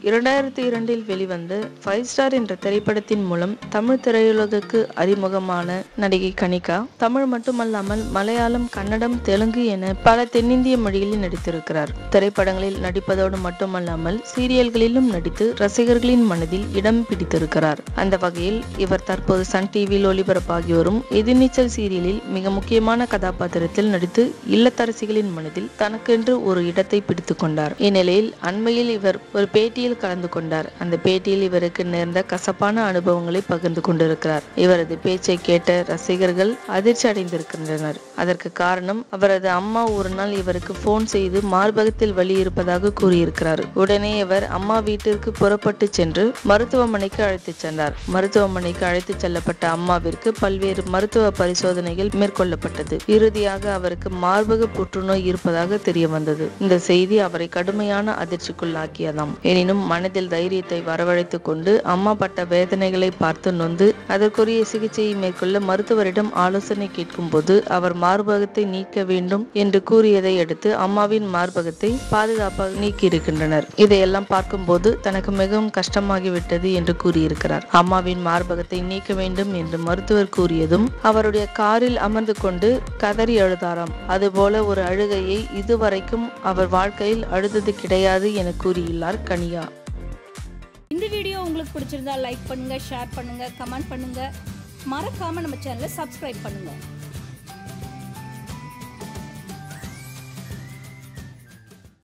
இரண்டாயிரத்தி இரண்டில் வெளிவந்த ஃபைவ் ஸ்டார் என்ற திரைப்படத்தின் மூலம் தமிழ் திரையுலகுக்கு அறிமுகமான நடிகை கனிகா தமிழ் மட்டுமல்லாமல் மலையாளம் கன்னடம் தெலுங்கு என பல தென்னிந்திய மொழிகளில் நடித்திருக்கிறார் திரைப்படங்களில் நடிப்பதோடு மட்டுமல்லாமல் சீரியல்களிலும் நடித்து ரசிகர்களின் மனதில் இடம் பிடித்திருக்கிறார் அந்த வகையில் இவர் தற்போது சன் டிவியில் ஒளிபரப்பாகி வரும் எதிர்நீச்சல் சீரியலில் மிக முக்கியமான கதாபாத்திரத்தில் நடித்து இல்லத்தரசிகளின் மனதில் தனக்கென்று ஒரு இடத்தை பிடித்து கொண்டார் இந்நிலையில் அண்மையில் இவர் ஒரு பேட்டியில் கலந்து கொண்டார் அந்த பேட்டியில் இவருக்கு நேர்ந்த கசப்பான அனுபவங்களை பகிர்ந்து கொண்டிருக்கிறார் இவரது பேச்சை கேட்ட ரசிகர்கள் அதிர்ச்சி அடைந்திருக்கின்றனர் அதற்கு காரணம் அவரது அம்மா ஒரு நாள் இவருக்கு போன் செய்து மார்பகத்தில் வலி இருப்பதாக கூறியிருக்கிறார் உடனே இவர் அம்மா வீட்டிற்கு புறப்பட்டு சென்று மருத்துவமனைக்கு அழைத்துச் சென்றார் மருத்துவமனைக்கு அழைத்துச் செல்லப்பட்ட அம்மாவிற்கு பல்வேறு மருத்துவ பரிசோதனைகள் மேற்கொள்ளப்பட்டது இறுதியாக அவருக்கு மார்பக புற்றுநோய் இருப்பதாக தெரிய வந்தது இந்த செய்தி அவரை கடுமையான அதிர்ச்சிக்குள்ளாக்கியதாம் எனினும் மனதில் தைரியத்தை வரவழைத்துக் கொண்டு அம்மா பட்ட வேதனைகளை பார்த்து நொந்து அதற்குரிய சிகிச்சையை மேற்கொள்ள மருத்துவரிடம் ஆலோசனை கேட்கும் போது அவர் மார்பகத்தை நீக்க வேண்டும் என்று கூறியதை அடுத்து அம்மாவின் மார்பகத்தை பாதுகாப்பாக நீக்கியிருக்கின்றனர் இதையெல்லாம் பார்க்கும்போது தனக்கு மிகவும் கஷ்டமாகிவிட்டது என்று கூறியிருக்கிறார் அம்மாவின் மார்பகத்தை நீக்க வேண்டும் என்று மருத்துவர் கூறியதும் அவருடைய காரில் அமர்ந்து கொண்டு கதறி அழுதாராம் அதுபோல ஒரு அழுகையை இதுவரைக்கும் அவர் வாழ்க்கையில் அழுதது கிடையாது என கூறியுள்ளார் கனியா இந்த வீடியோ உங்களுக்கு பிடிச்சிருந்தா லைக் பண்ணுங்க ஷேர் பண்ணுங்க கமெண்ட் பண்ணுங்க மறக்காம நம்ம சேனலை சப்ஸ்கிரைப் பண்ணுங்க